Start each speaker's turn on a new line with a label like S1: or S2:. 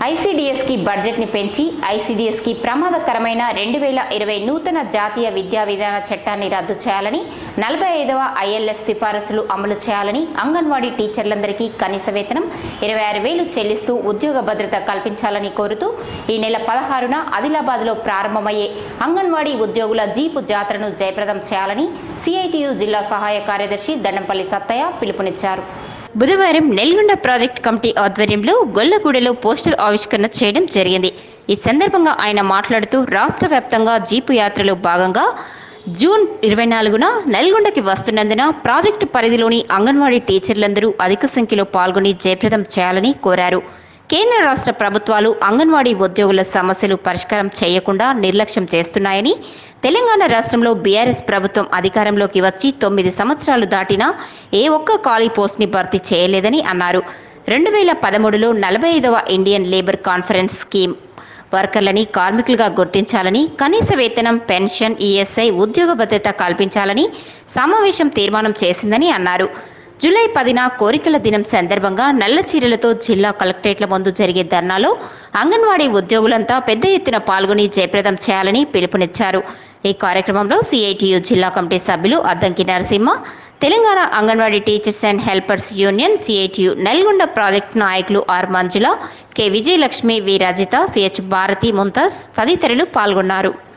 S1: ఐసీడీఎస్కి బడ్జెట్ని పెంచి ఐసీడీఎస్కి ప్రమాదకరమైన రెండు వేల ఇరవై నూతన జాతీయ విద్యా విధాన చట్టాన్ని రద్దు చేయాలని నలభై ఐదవ ఐఎల్ఎస్ సిఫారసులు అమలు చేయాలని అంగన్వాడీ టీచర్లందరికీ కనీస వేతనం ఇరవై ఆరు వేలు చెల్లిస్తూ ఉద్యోగ భద్రత కల్పించాలని కోరుతూ ఈ నెల పదహారున ఆదిలాబాద్లో ప్రారంభమయ్యే అంగన్వాడీ ఉద్యోగుల జీపు జాతరను జయప్రదం చేయాలని సిఐటియు జిల్లా సహాయ కార్యదర్శి దండంపల్లి సత్తయ్య పిలుపునిచ్చారు బుధవారం నెల్గొండ ప్రాజెక్ట్ కమిటీ ఆధ్వర్యంలో గొల్లగూడెలో పోస్టర్ ఆవిష్కరణ చేయడం జరిగింది ఈ సందర్భంగా ఆయన మాట్లాడుతూ రాష్ట్ర వ్యాప్తంగా జీపు యాత్రలో భాగంగా జూన్ ఇరవై నాలుగున నల్గొండకి వస్తున్నందున ప్రాజెక్టు పరిధిలోని అంగన్వాడీ టీచర్లందరూ అధిక సంఖ్యలో పాల్గొని జయప్రదం చేయాలని కోరారు కేంద్ర రాష్ట్ర ప్రభుత్వాలు అంగన్వాడీ ఉద్యోగుల సమస్యలు పరిష్కారం చేయకుండా నిర్లక్ష్యం చేస్తున్నాయని తెలంగాణ రాష్ట్రంలో బీఆర్ఎస్ ప్రభుత్వం అధికారంలోకి వచ్చి తొమ్మిది సంవత్సరాలు దాటినా ఏ ఒక్క ఖాళీ పోస్ట్ని భర్తీ చేయలేదని అన్నారు రెండు వేల పదమూడులో నలభై ఐదవ ఇండియన్ లేబర్ కాన్ఫరెన్స్ స్కీమ్ వర్కర్లని కార్మికులుగా గుర్తించాలని కనీస వేతనం పెన్షన్ ఈఎస్ఐ ఉద్యోగ భద్రత కల్పించాలని సమావేశం తీర్మానం చేసిందని అన్నారు జూలై పదిన కోరికల దినం సందర్భంగా నల్ల చీరలతో జిల్లా కలెక్టరేట్ల ముందు జరిగే ధర్నాలో అంగన్వాడీ ఉద్యోగులంతా పెద్ద ఎత్తున పాల్గొని జయప్రదం చేయాలని పిలుపునిచ్చారు ఈ కార్యక్రమంలో సిఐటియు జిల్లా కమిటీ సభ్యులు Addanki Narasimha Telangana Anganwadi teachers and helpers union CITU Nalgonda project నాయకులు R Manjula K Vijayalakshmi V Rajitha CH Bharathi Mumtaz తదితరులు పాల్గొన్నారు